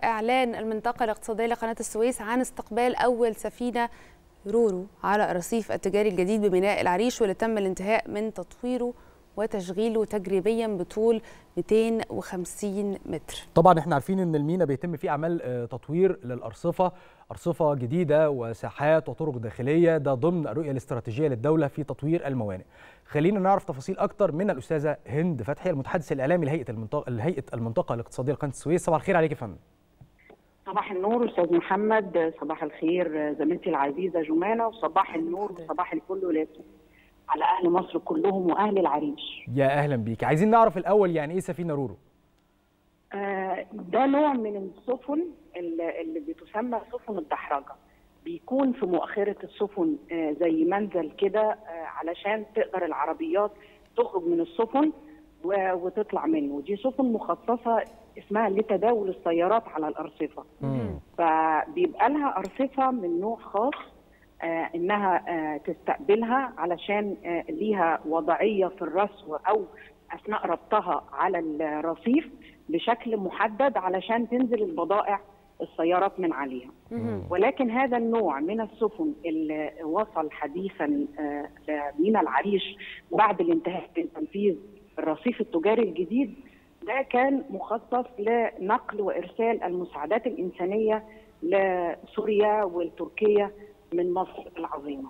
إعلان المنطقة الاقتصادية لقناة السويس عن استقبال أول سفينة رورو على الرصيف التجاري الجديد بميناء العريش واللي تم الانتهاء من تطويره وتشغيله تجريبيا بطول 250 متر طبعا احنا عارفين ان المينا بيتم فيه اعمال تطوير للارصفه ارصفه جديده وساحات وطرق داخليه ده ضمن الرؤيه الاستراتيجيه للدوله في تطوير الموانئ خلينا نعرف تفاصيل اكتر من الاستاذه هند فتحي المتحدث الاعلامي لهيئه المنطقه لهيئه المنطقه الاقتصاديه لقناه السويس صباح الخير عليك يا فندم صباح النور استاذ محمد صباح الخير زميلتي العزيزه جمانه وصباح النور وصباح الفل ولكم على اهل مصر كلهم واهل العريش يا اهلا بيك عايزين نعرف الاول يعني ايه سفينه رورو آه ده نوع من السفن اللي, اللي بتسمى سفن الدحرجه بيكون في مؤخره السفن آه زي منزل كده آه علشان تقدر العربيات تخرج من السفن وتطلع منه دي سفن مخصصه اسمها لتداول السيارات على الارصفه فبيبقى لها ارصفه من نوع خاص آه انها آه تستقبلها علشان آه ليها وضعيه في الرسو او اثناء ربطها على الرصيف بشكل محدد علشان تنزل البضائع السيارات من عليها ولكن هذا النوع من السفن اللي وصل حديثا لمينا العريش بعد الانتهاء من تنفيذ الرصيف التجاري الجديد ده كان مخصص لنقل وارسال المساعدات الانسانيه لسوريا والتركيه من مصر العظيمه.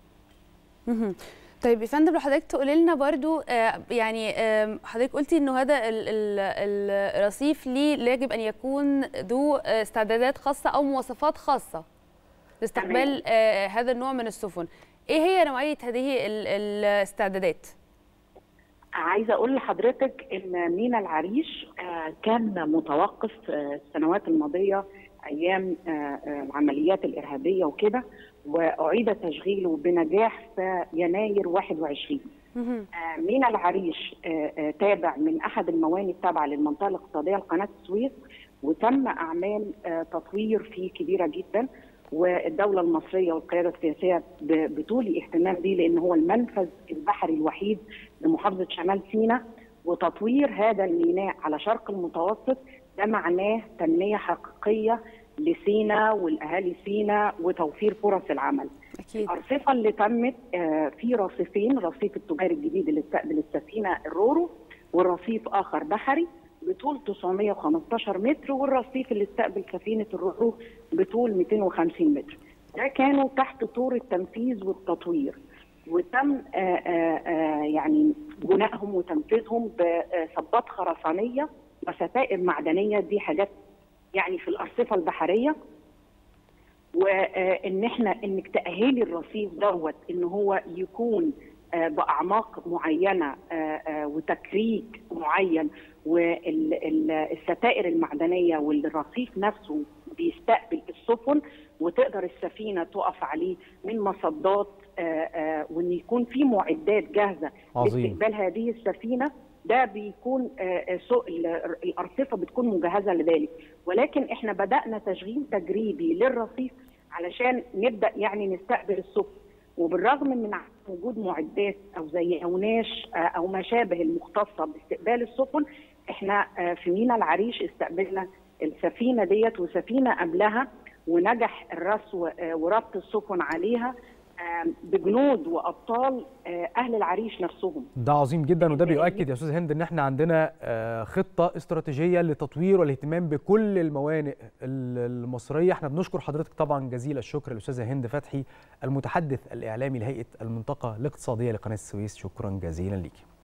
طيب يا فندم لو حضرتك تقولي لنا برضو يعني حضرتك قلتي انه هذا الرصيف ليه يجب ان يكون ذو استعدادات خاصه او مواصفات خاصه لاستقبال هذا النوع من السفن. ايه هي نوعيه هذه الاستعدادات؟ عايزه اقول لحضرتك ان مينا العريش كان متوقف السنوات الماضيه ايام العمليات الارهابيه وكده واعيد تشغيله بنجاح في يناير 21 مينا العريش تابع من احد الموانئ التابعه للمنطقه الاقتصاديه لقناه السويس وتم اعمال تطوير فيه كبيره جدا والدوله المصريه والقياده السياسيه بطول اهتمام بيه لان هو المنفذ البحري الوحيد لمحافظه شمال سيناء وتطوير هذا الميناء على شرق المتوسط ده معناه تنميه حقيقيه لسينا والاهالي سينا وتوفير فرص العمل. أكيد. الارصفه اللي تمت في رصيفين رصيف التجاري الجديد اللي استقبل السفينه الرورو ورصيف اخر بحري بطول 915 متر والرصيف اللي استقبل سفينه الرورو بطول 250 متر. ده كانوا تحت طور التنفيذ والتطوير. وتم آآ آآ يعني بنائهم وتنفيذهم بصبات خرسانيه وستائر معدنيه دي حاجات يعني في الارصفه البحريه وان احنا انك تاهلي الرصيف دوت ان هو يكون باعماق معينه وتكريك معين والستائر المعدنيه والرصيف نفسه بيستقبل السفن وتقدر السفينه تقف عليه من مصدات وان يكون في معدات جاهزه عظيم. لاستقبال هذه السفينه ده بيكون سوق الارصفه بتكون مجهزه لذلك ولكن احنا بدانا تشغيل تجريبي للرصيف علشان نبدا يعني نستقبل السفن وبالرغم من وجود معدات او زي اوناش او ما شابه المختصه باستقبال السفن احنا في مينا العريش استقبلنا السفينه ديت وسفينه قبلها ونجح الرسو وربط السفن عليها بجنود وابطال اهل العريش نفسهم ده عظيم جدا وده بيؤكد يا استاذ هند ان احنا عندنا خطه استراتيجيه للتطوير والاهتمام بكل الموانئ المصريه احنا بنشكر حضرتك طبعا جزيل الشكر الاستاذه هند فتحي المتحدث الاعلامي لهيئه المنطقه الاقتصاديه لقناه السويس شكرا جزيلا ليكي